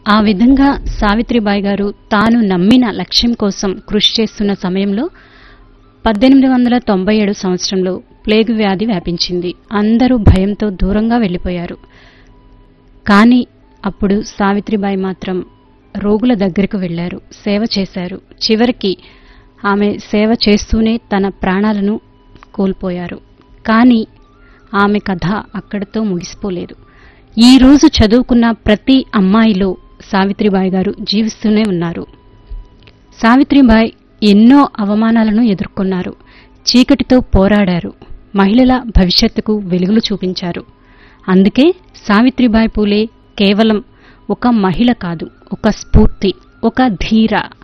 ఆ విధంగా సావిత్రిబాయి గారు తాను నమ్మిన లక్ష్యం కోసం కృషి చేస్తున్న సమయంలో పద్దెనిమిది వందల తొంభై ఏడు సంవత్సరంలో ప్లేగు వ్యాధి వ్యాపించింది అందరూ భయంతో దూరంగా వెళ్ళిపోయారు కానీ అప్పుడు సావిత్రిబాయి మాత్రం రోగుల దగ్గరకు వెళ్లారు సేవ చేశారు చివరికి ఆమె సేవ చేస్తూనే తన ప్రాణాలను కోల్పోయారు కానీ ఆమె కథ అక్కడితో ముగిసిపోలేదు ఈ రోజు చదువుకున్న ప్రతి అమ్మాయిలో సావిత్రిబాయి గారు జీవిస్తూనే ఉన్నారు సావిత్రిబాయి ఎన్నో అవమానాలను ఎదుర్కొన్నారు చీకటితో పోరాడారు మహిళల భవిష్యత్తుకు వెలుగులు చూపించారు అందుకే సావిత్రిబాయి పూలే కేవలం ఒక మహిళ కాదు ఒక స్ఫూర్తి ఒక ధీర